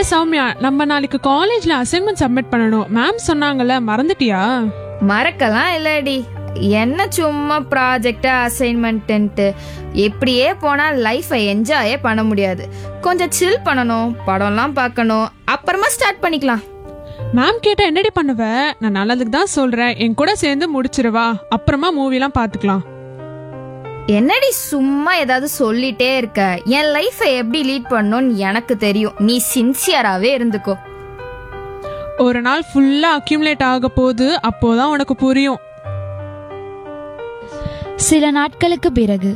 சௌமியா நம்ம நாளைக்கு காலேஜ்ல அசைன்மெண்ட் சப்மிட் பண்ணணும் மேம் சொன்னாங்கல்ல மறந்துட்டியா மறக்கலாம் இல்லடி என்ன சும்மா ப்ராஜெக்ட் அசைன்மெண்ட்டு எப்படியே போனா லைஃபை என்ஜாயே பண்ண முடியாது கொஞ்சம் சில் பண்ணணும் படம்லாம் பார்க்கணும் அப்புறமா ஸ்டார்ட் பண்ணிக்கலாம் மேம் கேட்டா என்னடி பண்ணுவ நான் நல்லதுக்கு தான் சொல்றேன் என் கூட சேர்ந்து முடிச்சிருவா அப்புறமா மூவிலாம் பாத்துக்கலாம் என்னடி சும்மா ஏதாவது சொல்லிட்டே இருக்க என் லைஃபை எப்படி லீட் பண்ணணும்னு எனக்கு தெரியும் நீ சின்சியராகவே இருந்துக்கோ ஒரு நாள் ஃபுல்லா அக்யூமுலேட் ஆக போகுது அப்போதான் உனக்கு புரியும் சில நாட்களுக்கு பிறகு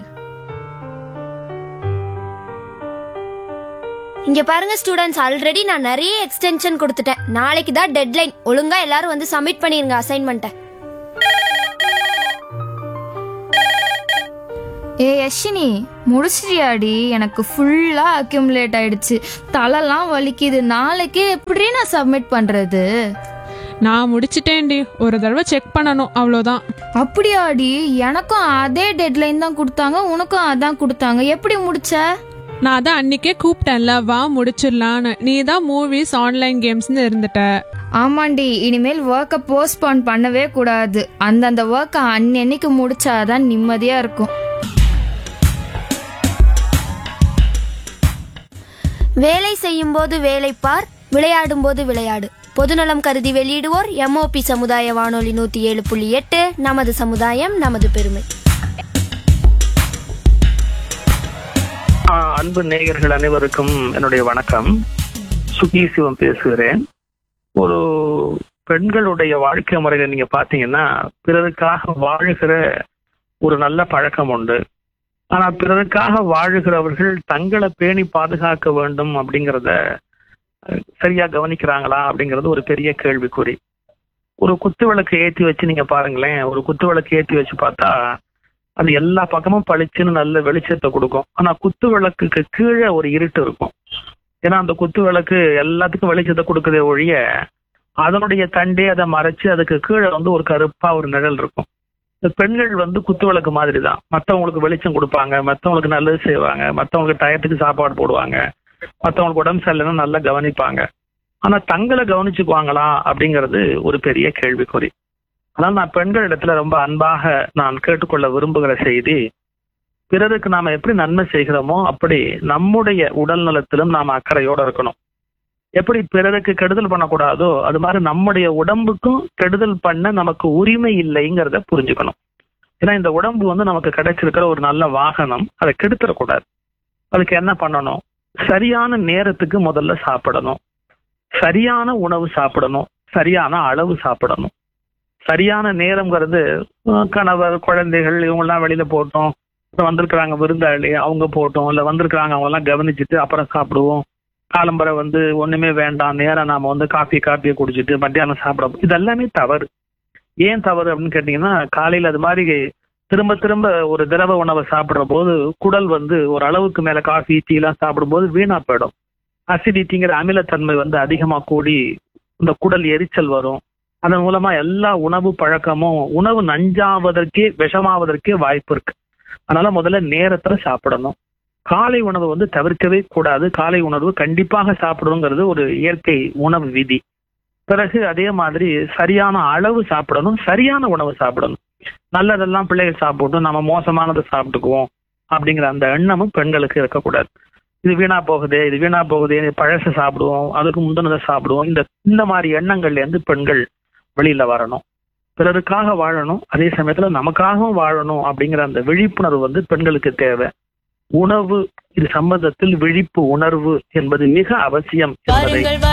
இங்க பாருங்க ஸ்டூடெண்ட்ஸ் ஆல்ரெடி நான் நிறைய எக்ஸ்டென்ஷன் கொடுத்துட்டேன் நாளைக்கு தான் டெட்லைன் ஒழுங்கா எல்லாரும் வந்து சப்மிட் பண்ணிருங்க அசைன்மெண்ட்டை ஏ யஷினி முடிச்சிட்டியாடி எனக்கு ஃபுல்லா அக்யூமுலேட் ஆயிடுச்சு தலைலாம் வலிக்குது நாளைக்கே எப்படி நான் சப்மிட் பண்றது நான் முடிச்சிட்டேன்டி ஒரு தடவை செக் பண்ணணும் அவ்வளோதான் அப்படியாடி எனக்கும் அதே டெட்லைன் தான் கொடுத்தாங்க உனக்கும் அதான் கொடுத்தாங்க எப்படி முடிச்ச நான் அதான் அன்னைக்கே கூப்பிட்டேன்ல வா முடிச்சிடலான்னு நீ தான் மூவிஸ் ஆன்லைன் கேம்ஸ்னு இருந்துட்ட ஆமாண்டி இனிமேல் ஒர்க்கை போஸ்ட்போன் பண்ணவே கூடாது அந்தந்த ஒர்க்கை அன்னன்னைக்கு முடிச்சாதான் நிம்மதியா இருக்கும் வேலை செய்யும் போது வேலை பார் விளையாடும் போது விளையாடு பொதுநலம் கருதி வெளியிடுவோர் எம்ஓபி சமுதாய வானொலி நூத்தி ஏழு புள்ளி எட்டு நமது சமுதாயம் நமது பெருமை ஆ, அன்பு நேயர்கள் அனைவருக்கும் என்னுடைய வணக்கம் சுகி சிவம் பேசுகிறேன் ஒரு பெண்களுடைய வாழ்க்கை முறையில நீங்க பாத்தீங்கன்னா பிறருக்காக வாழுகிற ஒரு நல்ல பழக்கம் உண்டு ஆனா பிறருக்காக வாழுகிறவர்கள் தங்களை பேணி பாதுகாக்க வேண்டும் அப்படிங்கிறத அஹ், சரியா கவனிக்கிறாங்களா அப்படிங்கிறது ஒரு பெரிய கேள்விக்குறி ஒரு குத்து விளக்கு ஏத்தி வச்சு நீங்க பாருங்களேன் ஒரு குத்து விளக்கு ஏத்தி வச்சு பார்த்தா அது எல்லா பக்கமும் பளிச்சுன்னு நல்ல வெளிச்சத்தை கொடுக்கும் ஆனா குத்து விளக்குக்கு கீழே ஒரு இருட்டு இருக்கும் ஏன்னா அந்த குத்து விளக்கு எல்லாத்துக்கும் வெளிச்சத்தை கொடுக்குதே ஒழிய அதனுடைய தண்டே அதை மறைச்சு அதுக்கு கீழே வந்து ஒரு கருப்பா ஒரு நிழல் இருக்கும் இந்த பெண்கள் வந்து குத்து விளக்கு மாதிரி தான் மற்றவங்களுக்கு வெளிச்சம் கொடுப்பாங்க மற்றவங்களுக்கு நல்லது செய்வாங்க மற்றவங்களுக்கு டயத்துக்கு சாப்பாடு போடுவாங்க மற்றவங்களுக்கு உடம்பு சரியில்லைன்னா நல்லா கவனிப்பாங்க ஆனா தங்களை கவனிச்சுக்குவாங்களா அப்படிங்கிறது ஒரு பெரிய கேள்விக்குறி ஆனால் நான் பெண்கள் இடத்துல ரொம்ப அன்பாக நான் கேட்டுக்கொள்ள விரும்புகிற செய்தி பிறருக்கு நாம எப்படி நன்மை செய்கிறோமோ அப்படி நம்முடைய உடல் நலத்திலும் நாம் அக்கறையோட இருக்கணும் எப்படி பிறருக்கு கெடுதல் பண்ணக்கூடாதோ அது மாதிரி நம்முடைய உடம்புக்கும் கெடுதல் பண்ண நமக்கு உரிமை இல்லைங்கிறத புரிஞ்சுக்கணும் ஏன்னா இந்த உடம்பு வந்து நமக்கு கிடைச்சிருக்கிற ஒரு நல்ல வாகனம் அதை கெடுத்துடக்கூடாது அதுக்கு என்ன பண்ணணும் சரியான நேரத்துக்கு முதல்ல சாப்பிடணும் சரியான உணவு சாப்பிடணும் சரியான அளவு சாப்பிடணும் சரியான நேரம்ங்கிறது அஹ், கணவர் குழந்தைகள் இவங்கெல்லாம் வெளியில போட்டோம் அப்புறம் வந்திருக்கிறாங்க விருந்தாளி அவங்க போட்டோம் இல்ல வந்திருக்கிறாங்க அவங்க எல்லாம் கவனிச்சுட்டு அப்புறம் சாப்பிடுவோம் காலம்பரை வந்து ஒண்ணுமே வேண்டாம் நேரம் நாம வந்து காஃபி காப்பியை குடிச்சிட்டு மத்தியானம் சாப்பிட இதெல்லாமே தவறு ஏன் தவறு அப்படின்னு கேட்டீங்கன்னா காலையில அது மாதிரி திரும்ப திரும்ப ஒரு திரவ உணவை சாப்பிடுற போது குடல் வந்து ஒரு அளவுக்கு மேல காஃபி டீ எல்லாம் சாப்பிடும்போது வீணா போயிடும் அசிடிட்டிங்கிற அமிலத்தன்மை வந்து அதிகமா கூடி இந்த குடல் எரிச்சல் வரும் அதன் மூலமா எல்லா உணவு பழக்கமும் உணவு நஞ்சாவதற்கே விஷமாவதற்கே வாய்ப்பு இருக்கு அதனால முதல்ல நேரத்துல சாப்பிடணும் காலை உணவு வந்து தவிர்க்கவே கூடாது காலை உணவு கண்டிப்பாக சாப்பிடணுங்கிறது ஒரு இயற்கை உணவு விதி பிறகு அதே மாதிரி சரியான அளவு சாப்பிடணும் சரியான உணவு சாப்பிடணும் நல்லதெல்லாம் பிள்ளைகள் சாப்பிடணும் நம்ம மோசமானதை சாப்பிட்டுக்குவோம் அப்படிங்கிற அந்த எண்ணமும் பெண்களுக்கு இருக்கக்கூடாது இது வீணா போகுது இது வீணா போகுது இது பழச சாப்பிடுவோம் அதுக்கு முந்தினதை சாப்பிடுவோம் இந்த இந்த மாதிரி எண்ணங்கள்ல இருந்து பெண்கள் வெளியில வரணும் பிறருக்காக வாழணும் அதே சமயத்துல நமக்காகவும் வாழணும் அப்படிங்கிற அந்த விழிப்புணர்வு வந்து பெண்களுக்கு தேவை உணவு இது சம்பந்தத்தில் விழிப்பு உணர்வு என்பது மிக அவசியம் என்பதை